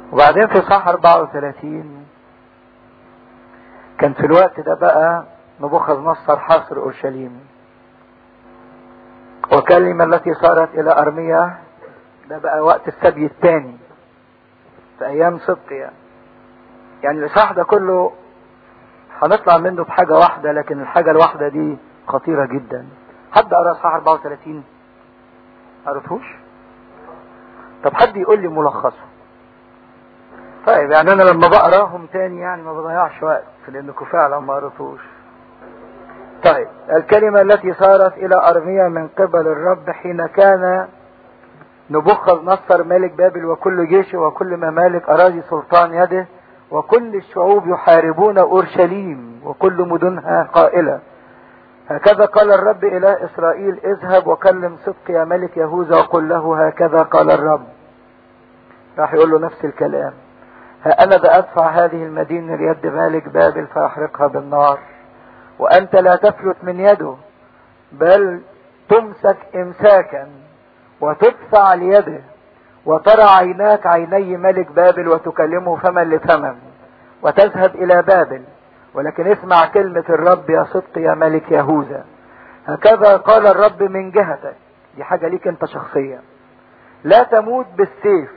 وبعدين في صح 34 كان في الوقت ده بقى نبوخذ نصر حاصر اورشليم وكلمة التي صارت الى ارميا ده بقى وقت السبي الثاني في ايام صدقيا يعني الاصحاح ده كله هنطلع منه بحاجة واحدة لكن الحاجة الواحدة دي خطيرة جدا حد قرا اصحاح 34 قريتهوش طب حد يقول لي ملخصه طيب يعني انا لما بقراهم تاني يعني ما بضيعش وقت لانكم فعلا ما قريتوش طيب الكلمة التي صارت الى ارميا من قبل الرب حين كان نبوخذ نصر ملك بابل وكل جيشه وكل ممالك اراضي سلطان يده وكل الشعوب يحاربون اورشليم وكل مدنها قائلة هكذا قال الرب الى اسرائيل اذهب وكلم صدق يا ملك يهوذا وقل له هكذا قال الرب راح يقول له نفس الكلام ها انا بادفع هذه المدينة ليد مالك بابل فيحرقها بالنار وانت لا تفلت من يده بل تمسك امساكا وتدفع ليده وترى عيناك عيني ملك بابل وتكلمه فما لفما وتذهب الى بابل ولكن اسمع كلمة الرب يا صدق يا ملك يهوذا هكذا قال الرب من جهتك دي حاجة ليك انت شخصيا لا تموت بالسيف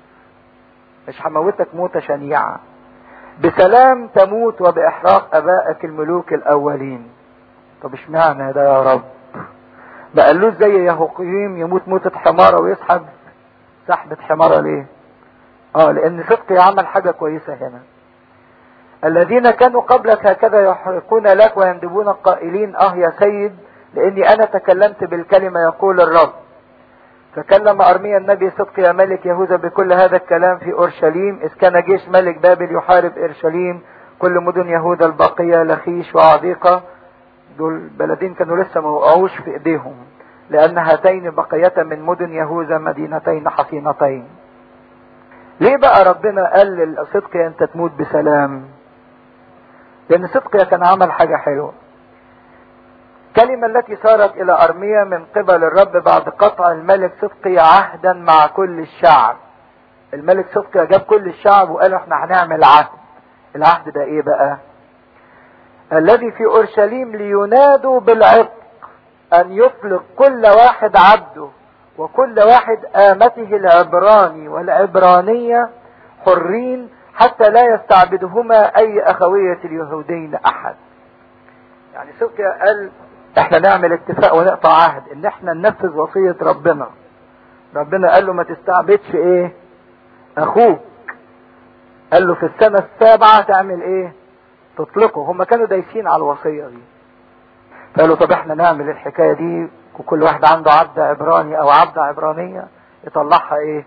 مش هموتك موتة شنيعة بسلام تموت وبإحراق أبائك الملوك الأولين طب اشمعنى ده يا رب ما قالوش زي يهوقيم يموت موتة حمارة ويسحب سحبة حمارة ليه اه لان صدقي عمل حاجة كويسة هنا الذين كانوا قبلك هكذا يحرقون لك ويندبون قائلين اه يا سيد لاني انا تكلمت بالكلمة يقول الرب فكلم ارميا النبي صدق يا ملك يهوذا بكل هذا الكلام في اورشليم اذ كان جيش ملك بابل يحارب اورشليم كل مدن يهوذا الباقية لخيش وعضيقة دول بلدين كانوا لسه ما وقعوش في ايديهم لان هاتين بقية من مدن يهوذا مدينتين حصينتين ليه بقى ربنا قال لصدقيا انت تموت بسلام لان صدقيا كان عمل حاجة حلوة الكلمة التي صارت الى ارميا من قبل الرب بعد قطع الملك صدقي عهدا مع كل الشعب الملك صدقي جاب كل الشعب وقال احنا هنعمل عهد العهد ده ايه بقى الذي في اورشليم لينادوا بالعتق ان يطلق كل واحد عبده وكل واحد آمته العبراني والعبرانية حرين حتى لا يستعبدهما اي اخوية اليهودين احد يعني سوكيا قال احنا نعمل اتفاق ونقطع عهد ان احنا ننفذ وصية ربنا ربنا قال له ما تستعبدش ايه اخوك قال له في السنة السابعة تعمل ايه تطلقه هم كانوا دايسين على الوصية دي فقالوا طب احنا نعمل الحكاية دي وكل واحد عنده عبد عبراني او عبد عبرانية يطلعها ايه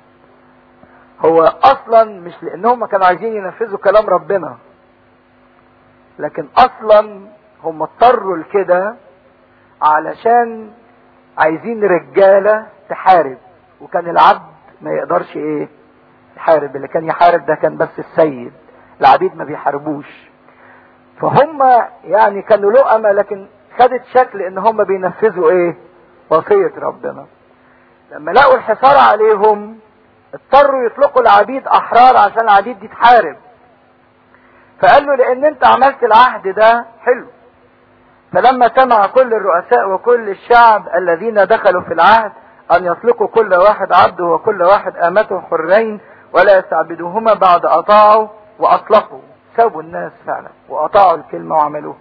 هو اصلا مش لانهم كانوا عايزين ينفذوا كلام ربنا لكن اصلا هم اضطروا لكده علشان عايزين رجالة تحارب وكان العبد ما يقدرش ايه يحارب اللي كان يحارب ده كان بس السيد العبيد ما بيحاربوش فهم يعني كانوا لقمة لكن خدت شكل ان هم بينفذوا ايه وصية ربنا لما لقوا الحصار عليهم اضطروا يطلقوا العبيد احرار عشان العبيد دي تحارب فقال له لان انت عملت العهد ده حلو فلما سمع كل الرؤساء وكل الشعب الذين دخلوا في العهد ان يطلقوا كل واحد عبده وكل واحد امته حرين ولا يستعبدوهما بعد اطاعوا واطلقوا سابوا الناس فعلا واطاعوا الكلمة وعملوها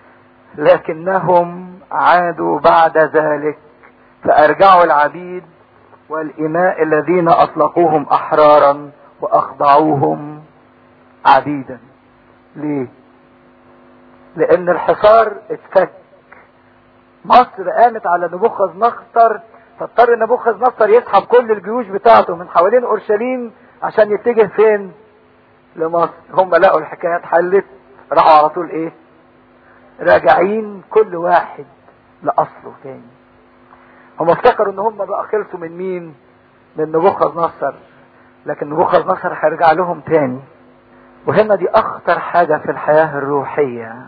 لكنهم عادوا بعد ذلك فارجعوا العبيد والإماء الذين أطلقوهم أحرارا وأخضعوهم عبيدا ليه لأن الحصار اتفك مصر قامت على نبوخذ نصر فاضطر نبوخذ نصر يسحب كل الجيوش بتاعته من حوالين أورشليم عشان يتجه فين لمصر هم لقوا الحكاية اتحلت راحوا على طول ايه راجعين كل واحد لأصله تاني هم افتكروا ان هم بقى خلصوا من مين من نبوخذ نصر لكن نبوخذ نصر هيرجع لهم تاني وهنا دي اخطر حاجة في الحياة الروحية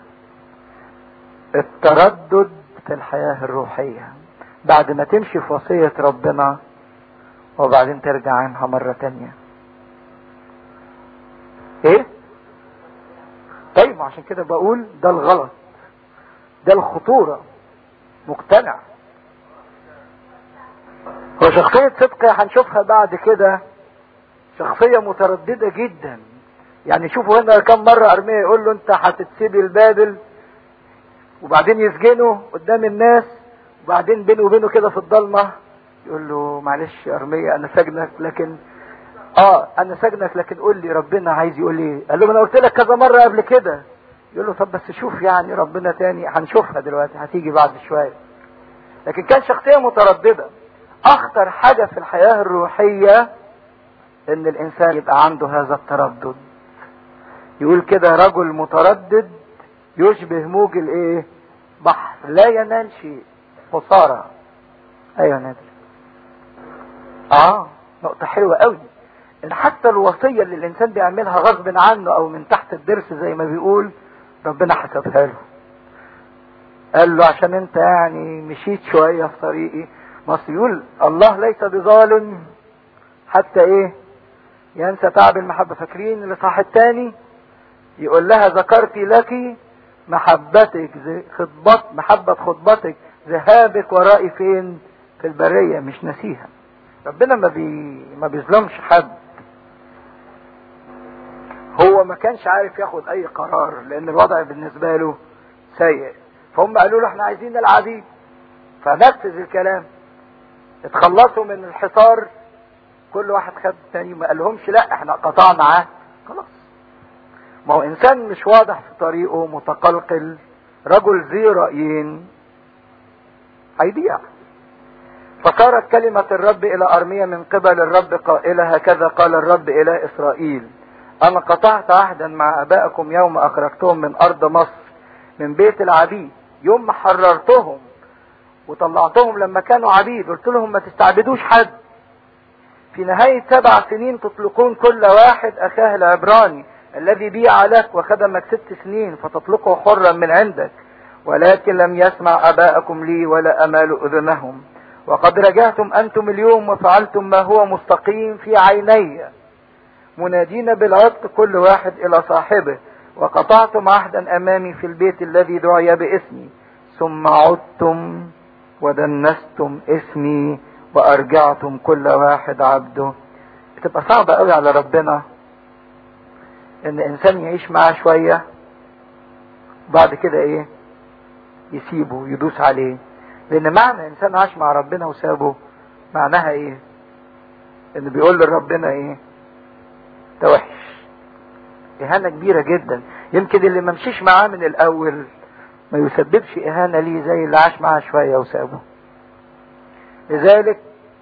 التردد في الحياة الروحية بعد ما تمشي في وصية ربنا وبعدين ترجع عنها مرة تانية ايه طيب عشان كده بقول ده الغلط ده الخطورة مقتنع هو شخصية صدقي هنشوفها بعد كده شخصية مترددة جدا يعني شوفوا هنا كم مرة ارميا يقول له انت هتتسيب البابل وبعدين يسجنه قدام الناس وبعدين بينه وبينه كده في الضلمة يقول له معلش يا ارميا انا سجنك لكن اه انا سجنك لكن قول لي ربنا عايز يقول ايه قال له انا قلت لك كذا مرة قبل كده يقول له طب بس شوف يعني ربنا تاني هنشوفها دلوقتي هتيجي بعد شوية لكن كان شخصية مترددة اخطر حاجة في الحياة الروحية ان الانسان يبقى عنده هذا التردد يقول كده رجل متردد يشبه موج الايه بحر لا ينال شيء خسارة ايوه نادر اه نقطة حلوة قوي ان حتى الوصية اللي الانسان بيعملها غصب عنه او من تحت الدرس زي ما بيقول ربنا حسبها له قال له عشان انت يعني مشيت شوية في طريقي مصر يقول الله ليس بظالم حتى ايه ينسى تعب المحبة فاكرين الاصحاح الثاني يقول لها ذكرت لك محبتك خطبت محبة خطبتك ذهابك ورائي فين في البرية مش نسيها ربنا ما بي ما بيظلمش حد هو ما كانش عارف ياخد اي قرار لان الوضع بالنسبة له سيء فهم قالوا له احنا عايزين العبيد فنفذ الكلام اتخلصوا من الحصار كل واحد خد تاني ما قالهمش لا احنا قطعنا معاه خلاص ما هو انسان مش واضح في طريقه متقلقل رجل ذي رأيين هيضيع فصارت كلمة الرب إلى أرمية من قبل الرب قائلة هكذا قال الرب إلى إسرائيل أنا قطعت عهدا مع أبائكم يوم أخرجتهم من أرض مصر من بيت العبيد يوم ما حررتهم وطلعتهم لما كانوا عبيد قلت لهم ما تستعبدوش حد في نهاية سبع سنين تطلقون كل واحد أخاه العبراني الذي بيع لك وخدمك ست سنين فتطلقه حرا من عندك ولكن لم يسمع أباءكم لي ولا أمال أذنهم وقد رجعتم أنتم اليوم وفعلتم ما هو مستقيم في عيني منادين بالعتق كل واحد إلى صاحبه وقطعتم عهدا أمامي في البيت الذي دعي باسمي ثم عدتم ودنستم اسمي وأرجعتم كل واحد عبده بتبقى صعبة قوي على ربنا ان انسان يعيش معاه شوية بعد كده ايه يسيبه يدوس عليه لان معنى انسان عاش مع ربنا وسابه معناها ايه ان بيقول لربنا ايه ده وحش اهانة كبيرة جدا يمكن اللي ما مشيش معاه من الاول ما يسببش اهانة ليه زي اللي عاش معاه شوية وسابه لذلك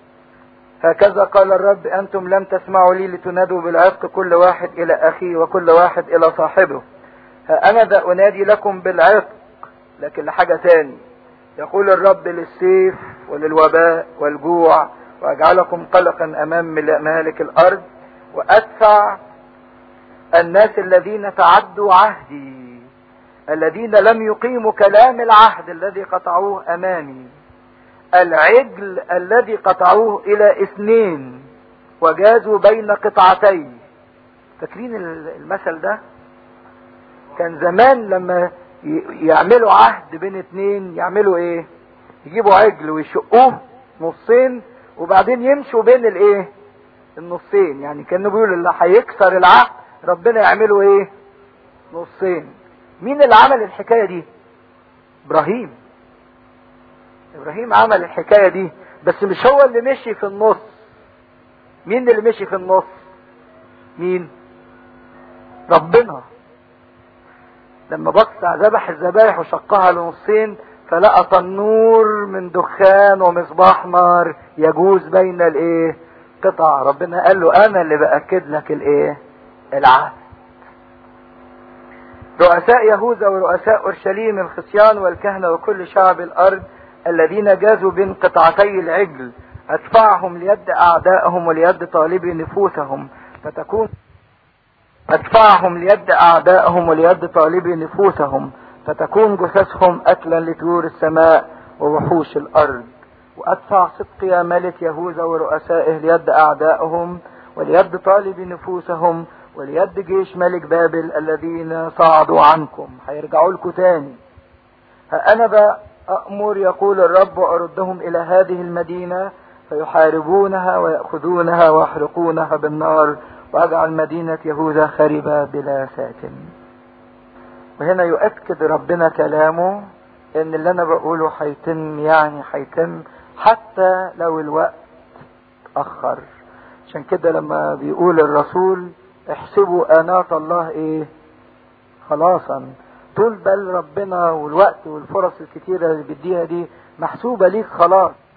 هكذا قال الرب أنتم لم تسمعوا لي لتنادوا بالعتق كل واحد إلى أخيه وكل واحد إلى صاحبه ها أنا ذا أنادي لكم بالعتق لكن لحاجة تاني يقول الرب للسيف وللوباء والجوع وأجعلكم قلقا أمام مالك الأرض وأدفع الناس الذين تعدوا عهدي الذين لم يقيموا كلام العهد الذي قطعوه أمامي العجل الذي قطعوه الى اثنين وجازوا بين قطعتين فاكرين المثل ده كان زمان لما يعملوا عهد بين اتنين يعملوا ايه يجيبوا عجل ويشقوه نصين وبعدين يمشوا بين الايه النصين يعني كانوا بيقولوا اللي هيكسر العهد ربنا يعمله ايه نصين مين اللي عمل الحكايه دي ابراهيم ابراهيم عمل الحكايه دي بس مش هو اللي مشي في النص مين اللي مشي في النص مين ربنا لما بص ذبح الذبائح وشقها لنصين فلقى تنور من دخان ومصباح نار يجوز بين الايه قطع ربنا قال له انا اللي باكد لك الايه العهد رؤساء يهوذا ورؤساء اورشليم الخصيان والكهنه وكل شعب الارض الذين جازوا بين قطعتي العجل ادفعهم ليد اعدائهم وليد طالبي نفوسهم فتكون ادفعهم ليد اعدائهم وليد طالبي نفوسهم فتكون جثثهم اكلا لطيور السماء ووحوش الارض وادفع صدقي ملك يهوذا ورؤسائه ليد اعدائهم وليد طالب نفوسهم وليد جيش ملك بابل الذين صعدوا عنكم هيرجعوا لكم تاني ها انا بأمر يقول الرب اردهم الى هذه المدينة فيحاربونها ويأخذونها ويحرقونها بالنار واجعل مدينة يهوذا خربة بلا ساكن وهنا يؤكد ربنا كلامه ان اللي انا بقوله هيتم يعني هيتم حتى لو الوقت اتأخر عشان كده لما بيقول الرسول احسبوا انات الله ايه خلاصا طول بال ربنا والوقت والفرص الكتيرة اللي بيديها دي محسوبة ليك خلاص